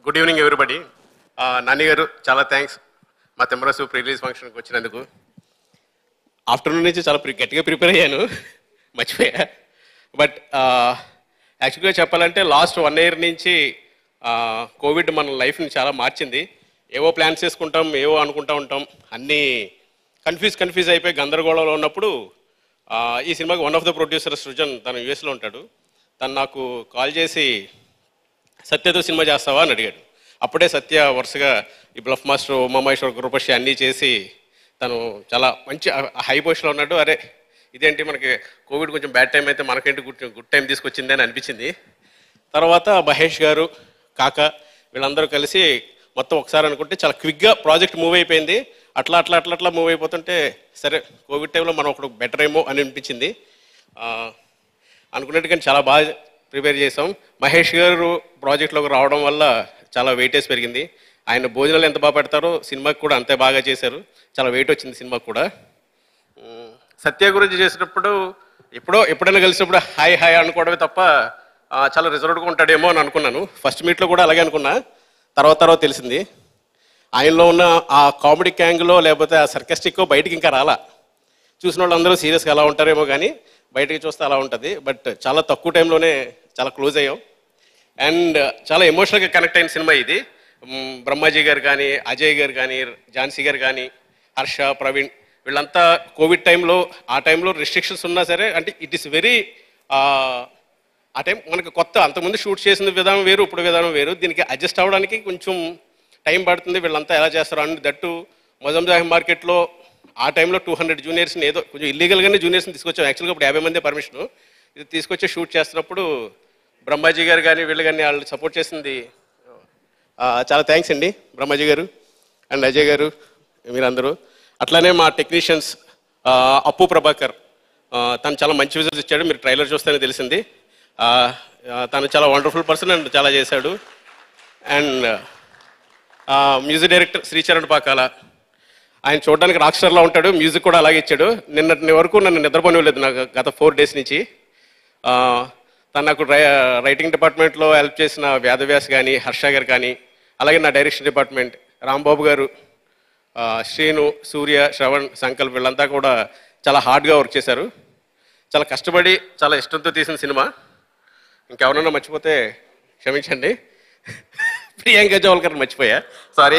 good evening everybody Nani గారు చాలా thanks మా తిమ్మరసు రిలీజ్ ఫంక్షన్కి వచ్చినందుకు ఆఫ్టర్నూన్ నుంచి చాలా ప్రి- గట్టిగా ప్రిపేర్ అయ్యాను మర్చిపోయా బట్ యాక్చువల్గా చెప్పాలంటే లాస్ట్ వన్ ఇయర్ నుంచి కోవిడ్ మన లైఫ్ని చాలా మార్చింది ఏవో ప్లాన్స్ చేసుకుంటాం ఏవో అనుకుంటా ఉంటాం అన్నీ కన్ఫ్యూజ్ కన్ఫ్యూజ్ అయిపోయి గందరగోళంలో ఉన్నప్పుడు ఆ, ఈ సినిమాకి one of the producer Srujan తను యూఎస్లో ఉంటాడు తను నాకు కాల్ చేసి సత్యతో సినిమా చేస్తావా అని అడిగాడు అప్పుడే సత్య వరుసగా ఈ బ్లఫ్ మాస్టర్ ఉమామహేశ్వర కృపశ్రీ అన్నీ చేసి తను చాలా మంచి హై పొజిషన్లో ఉన్నాడు అరే ఇదేంటి మనకి కోవిడ్ కొంచెం బ్యాడ్ టైం అయితే మనకేంటి గుడ్ గుడ్ టైం తీసుకొచ్చింది అని అనిపించింది తర్వాత మహేష్ గారు కాక వీళ్ళందరూ కలిసి మొత్తం ఒకసారి అనుకుంటే చాలా క్విక్గా ప్రాజెక్ట్ మూవ్ అయిపోయింది అట్లా అట్లా అట్లా అట్లా మూవ్ అయిపోతుంటే సరే కోవిడ్ టైంలో మనం ఒకటి బెటర్ ఏమో అని అనిపించింది ఆ, అనుకున్నట్టుగా చాలా బాగా ప్రిపేర్ చేసాం మహేష్ గారు ప్రాజెక్ట్లోకి రావడం వల్ల చాలా వెయిటేజ్ పెరిగింది ఆయన భోజనాలు ఎంత బాగా పెడతారో సినిమాకి కూడా అంతే బాగా చేశారు చాలా వెయిట్ వచ్చింది సినిమాకి కూడా ఉమ్, సత్య గురించి చేసినప్పుడు ఎప్పుడో ఎప్పుడైనా కలిసినప్పుడు హాయ్ హాయ్ అనుకోవడమే తప్ప ఆ, చాలా రిజర్వ్డ్గా ఉంటాడేమో అని అనుకున్నాను ఫస్ట్ మీట్లో కూడా అలాగే అనుకున్నా తర్వాత తర్వాత తెలిసింది ఆయనలో ఉన్న ఆ కామెడీ క్యాంగ్లో లేకపోతే ఆ సర్కస్టిక్ బయటికి ఇంకా రాలా చూసిన వాళ్ళందరూ సీరియస్గా అలా ఉంటారేమో కానీ బయటికి చూస్తే అలా ఉంటుంది బట్ చాలా తక్కువ టైంలోనే చాలా క్లోజ్ అయ్యాం అండ్ చాలా ఎమోషనల్గా కనెక్ట్ అయిన సినిమా ఇది మ్, బ్రహ్మాజీ గారు కానీ అజయ్ గారు కానీ ఝాన్సీ గారు కానీ హర్ష ప్రవీణ్ వీళ్ళంతా కోవిడ్ టైంలో ఆ టైంలో రిస్ట్రిక్షన్స్ ఉన్నా సరే అంటే ఇట్ ఈస్ వెరీ ఆ టైం మనకు కొత్త అంతకుముందు షూట్ చేసిన విధానం వేరు ఇప్పుడు విధానం వేరు దీనికి అడ్జస్ట్ అవ్వడానికి కొంచెం టైం పడుతుంది వీళ్ళంతా ఎలా చేస్తారు అండ్ దట్టు మొజంజాహి మార్కెట్లో ఆ టైంలో టూ హండ్రెడ్ జూనియర్స్ని ఏదో కొంచెం ఇల్లీగల్గానే జూనియర్స్ని తీసుకొచ్చాం యాక్చువల్గా ఇప్పుడు యాభై మంది పర్మిషన్ ఇది తీసుకొచ్చి షూట్ చేస్తున్నప్పుడు బ్రహ్మాజీ గారు కానీ వీళ్ళు కానీ వాళ్ళు సపోర్ట్ చేసింది ఆ, చాలా థ్యాంక్స్ అండి బ్రహ్మాజీ గారు అండ్ అజయ్ గారు మీరందరూ అట్లానే మా టెక్నీషియన్స్ అప్పు ప్రభాకర్ ఆ, తను చాలా మంచి విజువల్స్ ఇచ్చాడు మీరు ట్రైలర్ చూస్తేనే తెలిసింది ఆ, ఆ, తను చాలా వండర్ఫుల్ పర్సన్ అండ్ చాలా చేశాడు and music director Sricharan Pakala ఆయన చూడడానికి రాక్ స్టార్లా ఉంటాడు మ్యూజిక్ కూడా అలాగే ఇచ్చాడు నిన్నటి వరకు నన్ను నిద్రపోనివ్వలేదు నాకు గత ఫోర్ డేస్ నుంచి ఆ, తను నాకు రై రైటింగ్ డిపార్ట్మెంట్లో హెల్ప్ చేసిన వేదవ్యాస్ కానీ హర్ష గారు కానీ అలాగే నా డైరెక్షన్ డిపార్ట్మెంట్ రాంబాబు గారు ఆ, శ్రీను సూర్య శ్రవణ్ సంకల్ప్ వీళ్ళంతా కూడా చాలా హార్డ్గా వర్క్ చేశారు చాలా కష్టపడి చాలా ఇష్టంతో తీసిన సినిమా ఇంకెవరన్నా మర్చిపోతే క్షమించండి ప్రియాంక జోల్కర్ మర్చిపోయా సారీ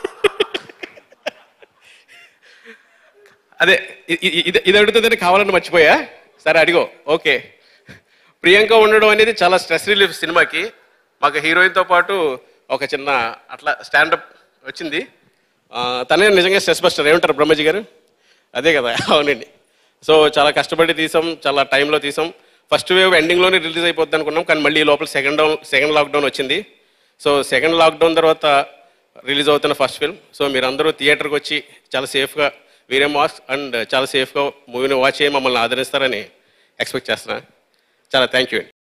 అదే ఇ- ఇ- ఇది ఇది అడుగుతుందని కావాలని మర్చిపోయా సరే అడిగో ఓకే ప్రియాంక ఉండడం అనేది చాలా స్ట్రెస్ రిలీఫ్ సినిమాకి మాకు హీరోయిన్తో పాటు ఒక చిన్న అట్లా స్టాండప్ వచ్చింది ఆ, తనే నిజంగా స్ట్రెస్ బస్టర్ ఏమంటారు బ్రహ్మజీ గారు అదే కదా అవునండి సో చాలా కష్టపడి తీసాం చాలా టైంలో తీసాం ఫస్ట్ వేవ్ ఎండింగ్లోనే రిలీజ్ అయిపోద్ది అనుకున్నాం కానీ మళ్ళీ ఈ లోపల సెకండ్ డౌన్ సెకండ్ లాక్డౌన్ వచ్చింది సో సెకండ్ లాక్డౌన్ తర్వాత రిలీజ్ అవుతున్న ఫస్ట్ ఫిల్మ్ సో మీరందరూ థియేటర్కి వచ్చి చాలా సేఫ్గా వీరే మాస్క్ అండ్ చాలా సేఫ్గా మూవీని వాచ్ చేయి మమ్మల్ని ఆదరిస్తారని ఎక్స్పెక్ట్ చేస్తున్నా చాలా థ్యాంక్ యూ అండి